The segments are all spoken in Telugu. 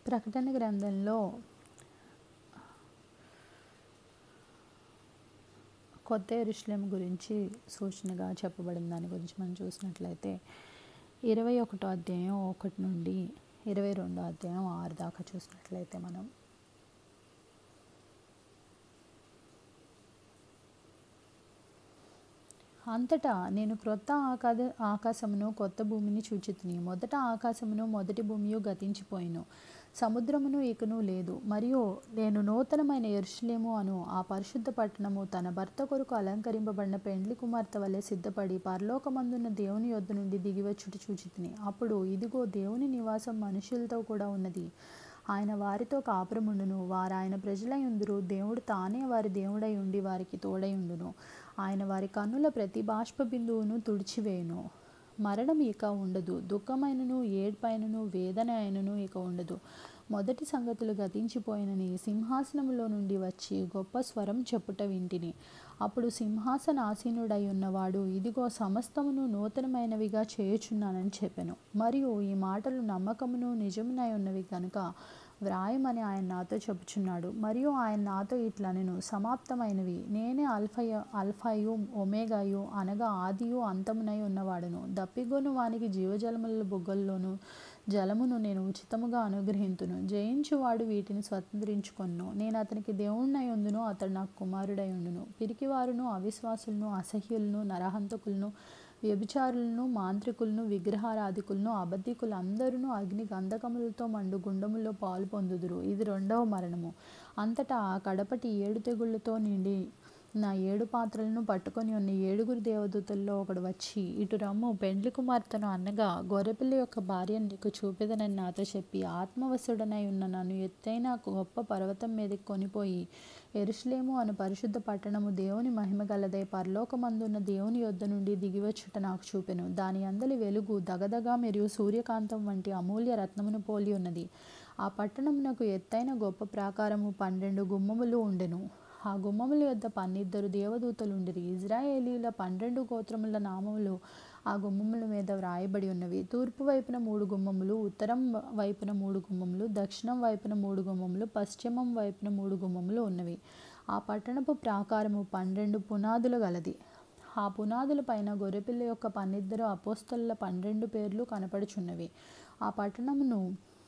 ప్రకటన గ్రంథంలో కొత్త ఎరుశ్లేం గురించి సూచనగా చెప్పబడిన దాని గురించి మనం చూసినట్లయితే ఇరవై ఒకటో అధ్యాయం ఒకటి నుండి ఇరవై రెండో అధ్యాయం ఆరు దాకా చూసినట్లయితే మనం అంతటా నేను క్రొత్త ఆకాద ఆకాశమును కొత్త భూమిని చూచితిని మొదట ఆకాశమును మొదటి భూమియు గతించిపోయిను సముద్రమును ఇకను లేదు మరియు నేను నూతనమైన ఎరుషులేము అను ఆ పరిశుద్ధ పట్టణము తన భర్త కొరకు అలంకరింపబడిన పెండ్లి కుమార్తె వలె సిద్ధపడి పరలోకమందున్న దేవుని యొద్ద నుండి దిగివచ్చుట చూచితిని అప్పుడు ఇదిగో దేవుని నివాసం మనుషులతో కూడా ఉన్నది ఆయన వారితో కాపురముండును వారు ఆయన ప్రజలై ఉందురు దేవుడు తానే వారి దేవుడై ఉండి వారికి తోడై ఉండును ఆయన వారి కన్నుల ప్రతి బాష్ప బిందువును తుడిచివేయును మరణం ఇక ఉండదు దుఃఖమైనను ఏడ్పైనను వేదన అయినను ఇక ఉండదు మొదటి సంగతులు గతించిపోయినని సింహాసనములో నుండి వచ్చి గొప్ప స్వరం చెప్పుట వింటిని అప్పుడు సింహాసన ఆసీనుడై ఉన్నవాడు ఇదిగో సమస్తమును నూతనమైనవిగా చేయుచున్నానని చెప్పెను మరియు ఈ మాటలు నమ్మకమును నిజమునై ఉన్నవి కనుక వ్రాయమని ఆయన నాతో చెప్పుచున్నాడు మరియు ఆయన నాతో ఇట్లా నేను సమాప్తమైనవి నేనే అల్ఫయ అల్ఫాయు ఒమేగాయు అనగా ఆదియు అంతమునై ఉన్నవాడును దప్పిగొను వానికి జీవజలముల బుగ్గల్లోను జలమును నేను ఉచితముగా అనుగ్రహింతును జయించువాడు వీటిని స్వతంత్రించుకొను నేను అతనికి దేవుణ్ణై ఉందును అతడు నాకు కుమారుడై ఉండును పిరికివారును అవిశ్వాసులను అసహ్యులను నరహంతకులను వ్యభిచారులను మాంత్రికులను విగ్రహారాధికులను అబద్ధికులు అందరూ అగ్ని గంధకములతో మండు గుండములో పాలు పొందుదురు ఇది రెండవ మరణము అంతటా ఆ కడపటి ఏడు తెగుళ్లతో నిండి నా ఏడు పాత్రలను పట్టుకొని ఉన్న ఏడుగురు దేవదూతల్లో ఒకడు వచ్చి ఇటు రమ్ము పెండ్లి కుమార్తెను అనగా గొర్రెపిల్ల యొక్క భార్యను నీకు చూపెదనని నాతో చెప్పి ఆత్మవశుడనై ఉన్న నన్ను ఎత్తైన గొప్ప పర్వతం మీదకి కొనిపోయి ఎరుషులేము అను పరిశుద్ధ పట్టణము దేవుని మహిమ గలదై పరలోకమందున్న దేవుని యొద్ద నుండి దిగివచ్చుట నాకు చూపెను దాని అందలి వెలుగు దగదగా మరియు సూర్యకాంతం వంటి అమూల్య రత్నమును పోలి ఉన్నది ఆ పట్టణమునకు ఎత్తైన గొప్ప ప్రాకారము పన్నెండు గుమ్మములు ఉండెను ఆ గుమ్మముల యొద్ద పన్నిద్దరు దేవదూతలు ఉండిరి ఇజ్రాయేలీల పన్నెండు గోత్రముల నామములు ఆ గుమ్మముల మీద వ్రాయబడి ఉన్నవి తూర్పు వైపున మూడు గుమ్మములు ఉత్తరం వైపున మూడు గుమ్మములు దక్షిణం వైపున మూడు గుమ్మములు పశ్చిమం వైపున మూడు గుమ్మములు ఉన్నవి ఆ పట్టణపు ప్రాకారము పన్నెండు పునాదులు గలది ఆ పునాదుల పైన గొర్రెపిల్ల యొక్క పన్నిద్దరు అపోస్తల పన్నెండు పేర్లు కనపడుచున్నవి ఆ పట్టణమును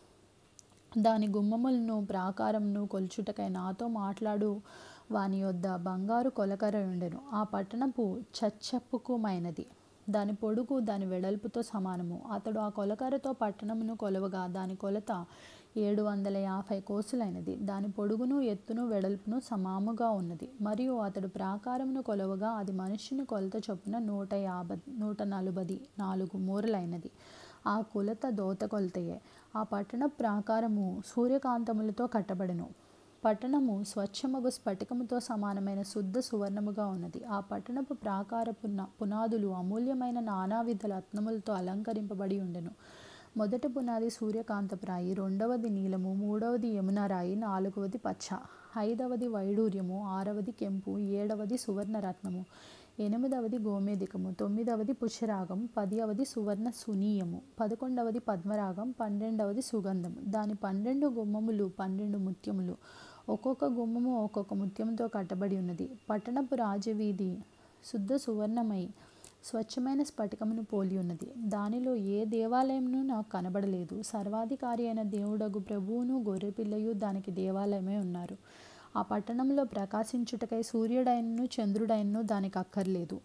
దాని గుమ్మములను ప్రాకారమును కొలుచుటకై నాతో మాట్లాడు వాని యొద్ద బంగారు కొలకర ఉండెను ఆ పట్టణపు చచ్చప్పుకుమైనది దాని పొడుగు దాని వెడల్పుతో సమానము అతడు ఆ కొలకరతో పట్టణమును కొలవగా దాని కొలత ఏడు వందల యాభై కోసులైనది దాని పొడుగును ఎత్తును వెడల్పును సమాముగా ఉన్నది మరియు అతడు ప్రాకారమును కొలవగా అది మనుష్యుని కొలత చొప్పున నూట యాభై నూట నలభై నాలుగు మూరలైనది ఆ కొలత దోత కొలతయే ఆ పట్టణ ప్రాకారము సూర్యకాంతములతో కట్టబడెను పట్టణము స్వచ్ఛమగు స్ఫటికముతో సమానమైన శుద్ధ సువర్ణముగా ఉన్నది ఆ పట్టణపు ప్రాకార పున పునాదులు అమూల్యమైన నానావిధ రత్నములతో అలంకరింపబడి ఉండెను మొదటి పునాది సూర్యకాంతప్రాయి రెండవది నీలము మూడవది యమున రాయి నాలుగవది పచ్చ ఐదవది వైడూర్యము ఆరవది కెంపు ఏడవది సువర్ణ రత్నము ఎనిమిదవది గోమేదికము తొమ్మిదవది పుష్యరాగం పదివది సువర్ణ సునీయము పదకొండవది పద్మరాగం పన్నెండవది సుగంధం దాని పన్నెండు గుమ్మములు పన్నెండు ముత్యములు ఒక్కొక్క గుమ్మము ఒక్కొక్క ముత్యంతో కట్టబడి ఉన్నది పట్టణపు రాజవీధి శుద్ధ సువర్ణమై స్వచ్ఛమైన స్ఫటికమును పోలి ఉన్నది దానిలో ఏ దేవాలయంను నాకు కనబడలేదు సర్వాధికారి అయిన దేవుడగు ప్రభువును గొర్రెపిల్లయు దానికి దేవాలయమే ఉన్నారు ఆ పట్టణంలో ప్రకాశించుటకై సూర్యుడైనను చంద్రుడైనను దానికి అక్కర్లేదు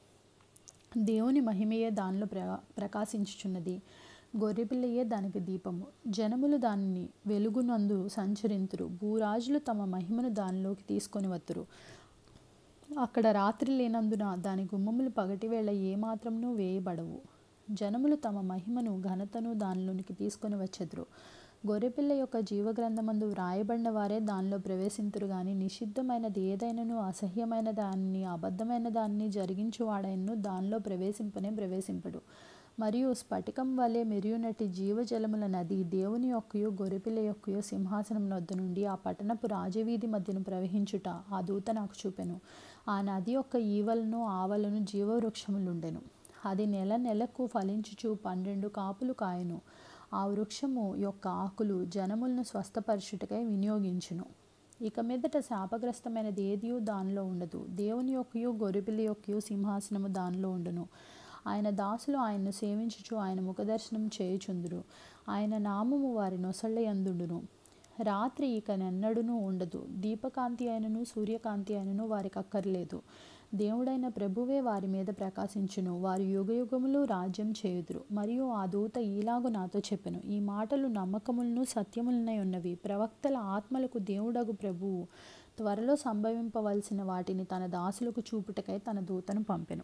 దేవుని మహిమయే దానిలో ప్ర ప్రకాశించుచున్నది గొర్రెపిల్లయే దానికి దీపము జనములు దానిని వెలుగునందు సంచరింతురు భూరాజులు తమ మహిమను దానిలోకి తీసుకొని వత్తురు అక్కడ రాత్రి లేనందున దాని గుమ్మములు పగటివేళ ఏమాత్రమును వేయబడవు జనములు తమ మహిమను ఘనతను దానిలోనికి తీసుకొని వచ్చెదురు గొర్రెపిల్ల యొక్క జీవగ్రంథమందు వ్రాయబడిన వారే దానిలో ప్రవేశింతురు గాని నిషిద్ధమైనది ఏదైనను అసహ్యమైన దానిని అబద్ధమైన దానిని జరిగించువాడైనను దానిలో ప్రవేశింపనే ప్రవేశింపడు మరియు స్ఫటికం వలె మెరియునటి జీవజలముల నది దేవుని యొక్కయు గొర్రెపిల్ల యొక్కయు సింహాసనం వద్ద నుండి ఆ పట్టణపు రాజవీధి మధ్యను ప్రవహించుట ఆ దూత నాకు చూపెను ఆ నది యొక్క ఈవలను ఆవలను జీవవృక్షములుండెను అది నెల నెలకు ఫలించుచు పన్నెండు కాపులు కాయను ఆ వృక్షము యొక్క ఆకులు జనములను స్వస్థపరచుటకై వినియోగించును ఇక మీదట శాపగ్రస్తమైనది ఏదియూ దానిలో ఉండదు దేవుని యొక్కయు గొరిపిల్లి యొక్కయు సింహాసనము దానిలో ఉండును ఆయన దాసులు ఆయన్ను సేవించుచు ఆయన ముఖదర్శనం చేయుచుందురు ఆయన నామము వారి నొసళ్ళ యందుండును రాత్రి ఇక నెన్నడునూ ఉండదు దీపకాంతి అయినను సూర్యకాంతి అయినను వారికి అక్కర్లేదు దేవుడైన ప్రభువే వారి మీద ప్రకాశించును వారు యుగయుగములు రాజ్యం చేయుదురు మరియు ఆ దూత ఈలాగు నాతో చెప్పెను ఈ మాటలు నమ్మకములను సత్యములనై ఉన్నవి ప్రవక్తల ఆత్మలకు దేవుడగు ప్రభువు త్వరలో సంభవింపవలసిన వాటిని తన దాసులకు చూపుటకై తన దూతను పంపెను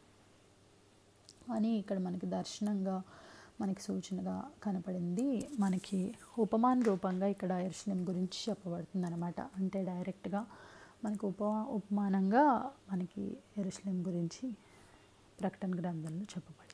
అని ఇక్కడ మనకి దర్శనంగా మనకి సూచనగా కనపడింది మనకి ఉపమాన రూపంగా ఇక్కడ ఎరుసలేం గురించి చెప్పబడుతుంది అనమాట అంటే డైరెక్ట్గా మనకి ఉప ఉపమానంగా మనకి ఎరుసలేం గురించి ప్రకటన గ్రంథంలో చెప్పబడింది